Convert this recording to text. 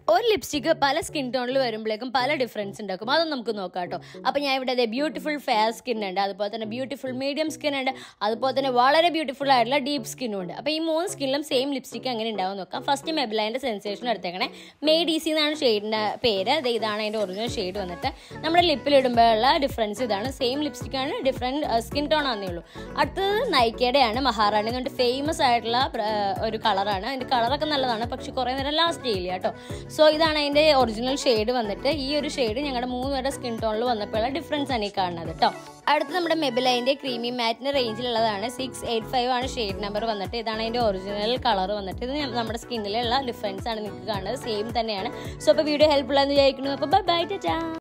ഒരു ലിപ്സ്റ്റിക്ക് പല സ്കിൻ ടോണിൽ വരുമ്പോഴേക്കും പല ഡിഫറൻസ് ഉണ്ടാക്കും അതൊന്നും നമുക്ക് നോക്കാം കേട്ടോ അപ്പോൾ ഞാൻ ഇവിടെ ബ്യൂട്ടിഫുൾ ഫെയർ സ്കിൻ ഉണ്ട് അതുപോലെ തന്നെ ബ്യൂട്ടിഫുൾ മീഡിയം സ്കിൻ ഉണ്ട് അതുപോലെ തന്നെ വളരെ ബ്യൂട്ടിഫുൾ ആയിട്ടുള്ള ഡീപ്പ് സ്കിന്നും ഉണ്ട് അപ്പോൾ ഈ മൂന്ന് സ്കിന്നിലും സെയിം ലിപ്സ്റ്റിക്ക് എങ്ങനെ ഉണ്ടാവും നോക്കാം ഫസ്റ്റ് മെബിലൈൻ്റെ സെൻസേഷൻ എടുത്തേക്കണേ മെയ്ഡ് ഈസി എന്നാണ് ഷെയ്ഡിൻ്റെ പേര് ദേ ഇതാണ് അതിൻ്റെ ഒറിജിനൽ ഷെയ്ഡ് വന്നിട്ട് നമ്മുടെ ലിപ്പിൽ ഇടുമ്പോഴുള്ള ഡിഫറൻസ് ഇതാണ് സെയിം ലിപ്സ്റ്റിക്കാണ് ഡിഫറെൻറ്റ് സ്കിൻ ടോൺ ആണെന്നേ ഉള്ളൂ അടുത്തത് നൈക്കയുടെയാണ് മഹാറാണി എന്നുകൊണ്ട് ഫേമസ് ആയിട്ടുള്ള ആ, ഒരു കളറാണ് അതിൻ്റെ കളറൊക്കെ നല്ലതാണ് പക്ഷെ കുറേ നേരം ലാസ്റ്റ് ചെയ്യില്ല കേട്ടോ സോ ഇതാണ് അതിൻ്റെ ഒറിജിനൽ ഷെയ്ഡ് വന്നിട്ട് ഈ ഒരു ഷെയ്ഡ് ഞങ്ങളുടെ മൂന്ന് പേരുടെ സ്കിൻ ടോണിൽ വന്നപ്പോഴുള്ള ഡിഫറൻസ് ആണ് ഈ കാണുന്നത് കേട്ടോ അടുത്ത് നമ്മുടെ മെബിലൈൻ്റെ ക്രീമി മാറ്റിൻ്റെ റേഞ്ചിലുള്ളതാണ് സിക്സ് എയ്റ്റ് ഫൈവ് ആണ് ഷെയ്ഡ് നമ്പർ വന്നിട്ട് ഇതാണ് അതിൻ്റെ ഒറിജിനൽ കളർ വന്നിട്ട് ഇത് ഞ- നമ്മുടെ സ്കിന്നിലുള്ള ഡിഫറൻസ് ആണ് നിങ്ങൾക്ക് കാണുന്നത് സെയിം തന്നെയാണ് സോ അപ്പോൾ വീഡിയോ ഹെൽപ്ഫുൾ ആണെന്ന് വിചാരിക്കുന്നു അപ്പോൾ ബൈ ബൈ ടാ